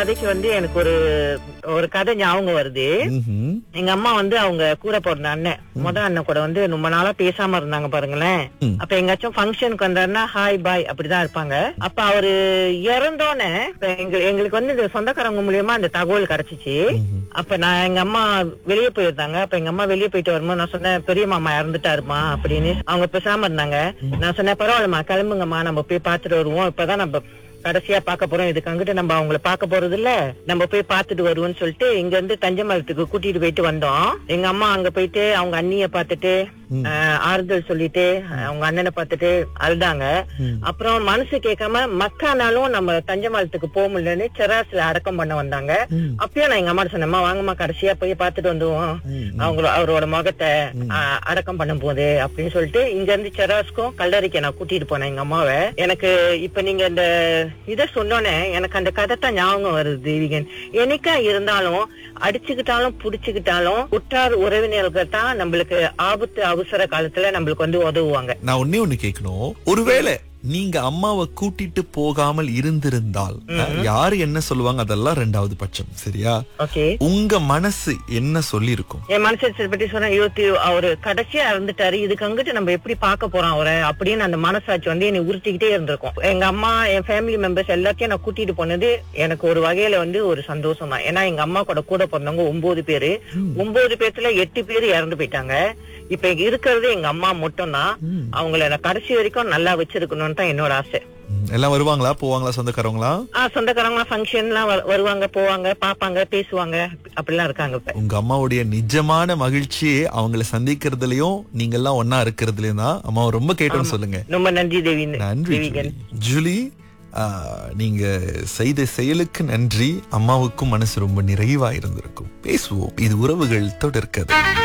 கதைக்கு வந்து எனக்கு ஒரு ஒரு கதை ஞாபகம் வருது ம்ஹும். எங்க அம்மா வந்து அவங்க கூட பிறந்த அண்ணன் முத அண்ணன் கூட வந்து ரொம்ப நாளா பேசாம இருந்தாங்க பாருங்களேன் ம். அப்ப எங்காச்சும் ஃபங்க்ஷனுக்கு வந்தாருன்னா ஹாய் பாய் அப்படிதான் இருப்பாங்க அப்ப அவரு இறந்தோன்னே இப்ப எங்க- எங்களுக்கு வந்து இந்த சொந்தக்காரங்க மூலியமா அந்த தகவல் கிடைச்சிச்சு ம்ஹும். அப்ப நான் எங்க அம்மா வெளியே போயிருந்தாங்க அப்ப எங்க அம்மா வெளியே போயிட்டு வரும்போது நான் சொன்னேன் பெரிய மாமா இறந்துட்டாருமா அப்படின்னு அவங்க பேசாம இருந்தாங்க நான் சொன்னேன் பரவாயில்லம்மா கிளம்புங்கம்மா நம்ம போய் பார்த்துட்டு வருவோம் இப்பதான் நம்ம கடைசியா பார்க்க போறோம் இதுக்கு அங்கிட்டு நம்ம அவங்கள பார்க்க போறது இல்ல நம்ம போய் பார்த்துட்டு வருவோம்னு சொல்லிட்டு இங்க இருந்து தஞ்சமரத்துக்கு கூட்டிட்டு போயிட்டு வந்தோம் எங்க அம்மா அங்க போயிட்டு அவங்க அண்ணிய பார்த்துட்டு ஆஹ், ஆறுதல் சொல்லிட்டு அவங்க அண்ணனை பார்த்துட்டு அழுதாங்க ம். அப்புறம் மனசு கேட்காம மக்கானாலும் நம்ம தஞ்சமரத்துக்கு போக முடியலன்னு செராஸ்ல அடக்கம் பண்ண வந்தாங்க ம். அப்பயும் நான் எங்க அம்மா சொன்னேம்மா வாங்கம்மா கடைசியா போய் பார்த்துட்டு வந்துருவோம் ம். அவங்கள அவரோட முகத்தை ஆ, அடக்கம் பண்ணும் போது அப்படின்னு சொல்லிட்டு இங்க இருந்து செராஸ்க்கும் கல்லறைக்கு நான் கூட்டிட்டு போனேன் எங்க அம்மாவை எனக்கு இப்ப நீங்க இந்த இத சொன்னோன்னே எனக்கு அந்த கதை தான் ஞாபகம் வருது தேவிகன் என்னைக்கா இருந்தாலும் அடிச்சுக்கிட்டாலும் புடிச்சுக்கிட்டாலும் உற்றார் உறவினர்கள் தான் நம்மளுக்கு ஆபத்து அவசர காலத்துல நம்மளுக்கு வந்து உதவுவாங்க நான் ஒன்னே ஒண்ணு கேட்கணும் ஒருவேளை நீங்க அம்மாவை கூட்டிட்டு போகாமல் இருந்திருந்தால் யாரு என்ன சொல்லுவாங்க அதெல்லாம் ரெண்டாவது பட்சம் சரியா ஓகே உங்க மனசு என்ன சொல்லி இருக்கும் என் மனசை பத்தி சொன்ன யோசி அவரு கடைசியா இருந்துட்டாரு இதுக்கு அங்கிட்டு நம்ம எப்படி பார்க்க போறோம் அவரை அப்படின்னு அந்த மனசாட்சி வந்து என்னை உறுத்திக்கிட்டே இருந்திருக்கும் எங்க அம்மா என் ஃபேமிலி மெம்பர்ஸ் எல்லாத்தையும் நான் கூட்டிட்டு போனது எனக்கு ஒரு வகையில வந்து ஒரு சந்தோஷம் தான் ஏன்னா எங்க அம்மா கூட கூட பிறந்தவங்க ஒன்பது பேரு ஒன்பது பேர்த்துல எட்டு பேர் இறந்து போயிட்டாங்க இப்ப இங்க இருக்கிறது எங்க அம்மா மட்டும் தான் ம். அவங்கள நான் கடைசி வரைக்கும் நல்லா வச்சிருக்கணும்னு தான் என்னோட ஆசை ம், எல்லாம் வருவாங்களா போவாங்களா சொந்தக்காரங்களா ஆஹ் சொந்தக்காரங்க ஃபங்க்ஷன்லாம் வருவாங்க போவாங்க பாப்பாங்க பேசுவாங்க அப்படிலாம் இருக்காங்க இப்ப உங்க அம்மாவுடைய நிஜமான மகிழ்ச்சியே அவங்கள சந்திக்கிறதுலயும் நீங்க எல்லாம் ஒன்னா இருக்கிறதுலயும் தான் அம்மா ரொம்ப கேட்டோம்னு சொல்லுங்க ரொம்ப நன்றி தேவி நன்றி தேவிகன் ஜூலி. ஜூலி ஆ, நீங்க செய்த செயலுக்கு நன்றி அம்மாவுக்கும் மனசு ரொம்ப நிறைவா இருந்திருக்கும் பேசுவோம் இது உறவுகள் தொடர்கதை